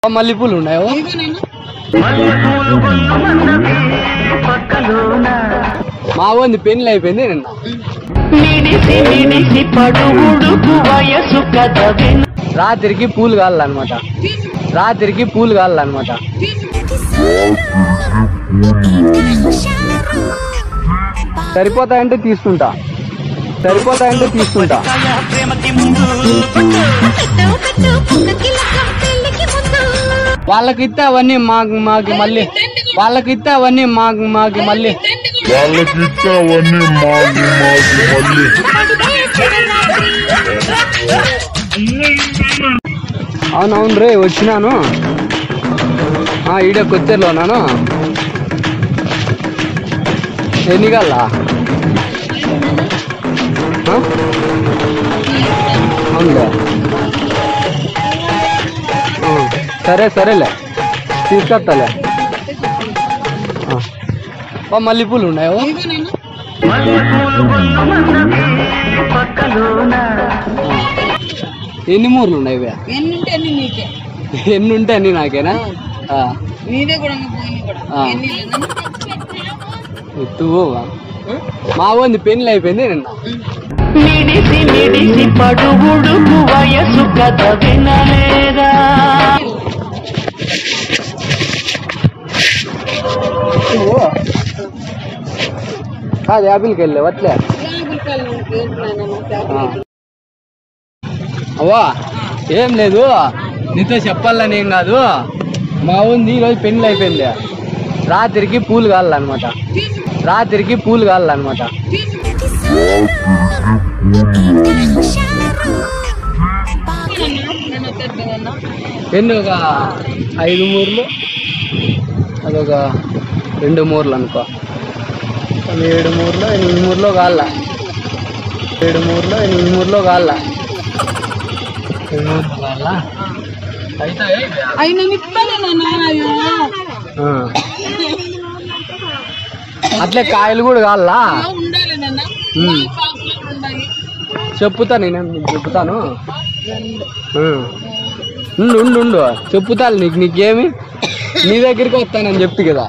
మల్లెపూలు ఉన్నాయో మా వంది పెళ్లి అయిపోయింది నిన్న నిడిసి నిడిసి పడుగుడుకు వయసు కదవిన రాత్రికి పూలు కావాలన్నమాట రాత్రికి పూలు కావాలన్నమాట సరిపోతాయంటే తీసుకుంటా సరిపోతాయంటే తీసుకుంటా ప్రేమకి ముందు వాళ్ళకి ఇస్తే అవన్నీ మాకు మాకు మళ్ళీ వాళ్ళకి ఇస్తే అవన్నీ మాకు మాకు మళ్ళీ వాళ్ళకి ఇస్తే అవన్నీ మాకు మాకు మళ్ళీ అవునవును రే వచ్చినాను ఆ, ఈడే కొత్తేరులో ఉన్నాను ఎన్ని కల్లా ఆ? అవునులే ఆ, సరే సరేలే తీసుకొస్తాలే ఆ. ఓ, మల్లెపూలు ఉన్నాయో ఎన్ని మూరలు ఉన్నాయి ఇవి? ఎన్నుంటే అన్ని నీకే ఎన్ని ఉంటాయి అన్ని నాకేనా ఆ, నీదే కూడా పోయి కూడా ఆ. ఎన్ని లేదన్నా? ఎత్తు పోవా. మా వంది పెళ్లి అయిపోయింది నిన్న నిడిసి నిడిసి పడుగుడుకు వయసు కదవినలేదా కాదు యాపిల్కి వెళ్ళావు అట్లే యాభై రూపాయలు నీకు ఏంటన్నా ఆ. అవ్వా ఏం లేదు నీతో చెప్పాలని ఏం కాదు మా ఉంది ఈరోజు పెళ్లి అయిపోయింది రాత్రికి పూలు కావాలన్నమాట రాత్రికి పూలు కావాలన్నమాట ఎన్ని ఒక ఐదు మూరలు అదొక రెండు మూరలు అనుకో అది ఏడు మూరలో ఎనిమిది మూరలో కావాల ఏడు మూరలో ఎనిమిది మూరలో కావాల ఎనిమిది మూరలో కావాలా అయితే అయినా నిప్పలేనా అయ్యో ఆ. అట్లే కాయలు కూడా కావాలా ఉండాలి నాన్న ఉమ్. బాక్స్లో ఉండాలి చెప్పుతా నేనేం నీకు చెప్తాను ఆ. ఉండు ఉండు ఉండు చెప్పుతాను నీకు నీకేమి నీ దగ్గరికి వస్తానని చెప్తి కదా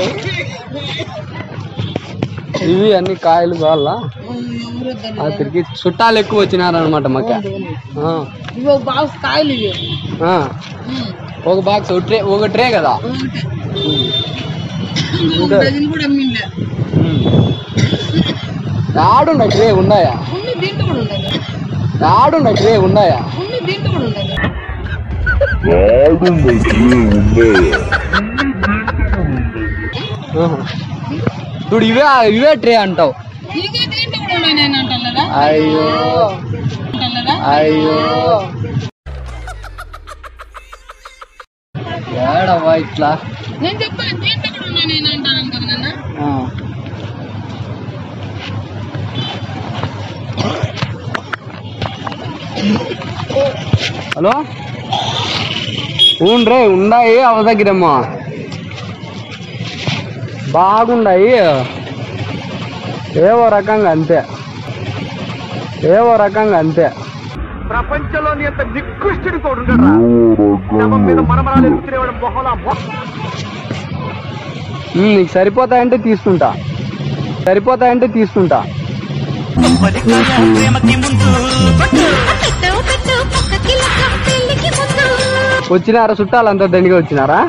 ఇవి అన్ని కాయలు కావాలా ఎవరు వద్దని అక్కడికి చుట్టాలు ఎక్కువ వచ్చినారనమాట మాకు ఆ. ఇవి ఒక బాక్స్ కాయలు ఇవి ఆ. ఉమ్. ఒక బాక్స్ ఒక ట్రే ఒక ట్రే కదా ఒకటి. ఉమ్. ఒక డజన్ కూడా అమ్మిండే ఉమ్. ఆడుండ ట్రే ఉన్నాయా ఉన్ని దీంట్లో కూడా ఉండదు ఆడుండ ట్రే ఉన్నాయా ఉన్ని దీంట్లో కూడా ఉండదు ఆడుండొచ్చు ఉండేది ఆహా. చూడు ఇవే ఇవే ట్రే అంటావు ఇదే దీంట్లో కూడా ఉన్నాయి నేను అంటాను అయ్యో అంటాను అయ్యో ఏడవ్వా ఇట్లా నేను చెప్పాను దీంట్లో కూడా ఉన్నాయి నేను అంటాను కదా నాన్న ఆ. హలో ఊన్రే ఉన్నాయి అవ దగ్గరమ్మా బాగుండాయి ఏవో రకంగా అంతే ఏవో రకంగా అంతే ప్రపంచంలోని ఎంత నికృష్టుడి తోడు శవం మీద మరమరాలు ఎలుగుతున్నవాడు మొహలా మొహ ఉమ్, నీకు సరిపోతాయంటే తీసుకుంటా సరిపోతాయంటే తీసుకుంటా ప్రేమకి ముందు వచ్చినారా చుట్టాలంతా దండిగా వచ్చినారా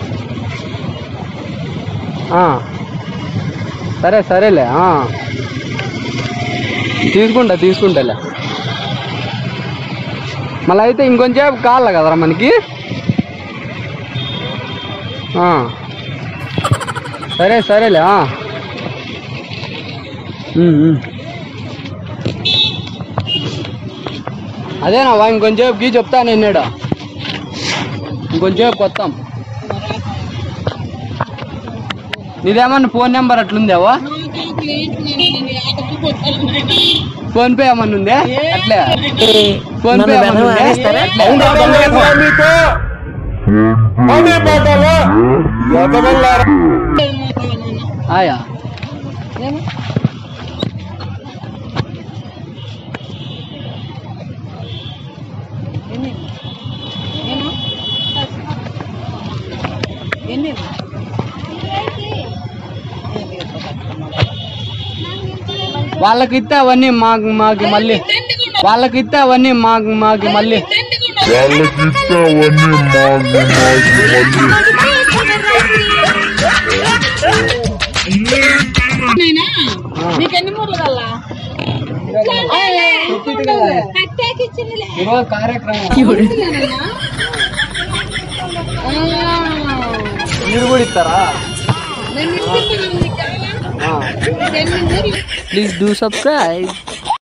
ఆ. సరే సరేలే ఆ. తీసుకుంటా తీసుకుంటాలే మళ్ళీ అయితే ఇంకొంచెం కావాల కదరా మనకి ఆ. సరే సరేలే ఆ. ఉమ్, ఉమ్. అదేనా ఇంకొంచెంకి చెప్తాను ఎన్నాడు ఇంకొంచెం కొత్తాం నీదేమన్నా ఫోన్ నెంబర్ అట్లుందేవా ఫోన్ పే ఏమన్నా ఉందే అట్లే ఫోన్ పే ఏమన్నా ఉందే అట్లే అదే పాటలా ఎదవల్లారా ఆయా ఎన్ని వాళ్ళకి ఇస్తే అవన్నీ మాకు మాకు మళ్ళీ వాళ్ళకి ఇస్తే అవన్నీ మాకు మాకు మళ్ళీ వాళ్ళకి ఇస్తే అవన్నీ మాకు మాకు మళ్ళీ నాయనా నీకు ఎన్ని మూర్లు కల్లా ఈరోజు కార్యక్రమం మీరు కూడా ఇస్తారా నేను ఇస్తాను నీకు కావాలా? Please do subscribe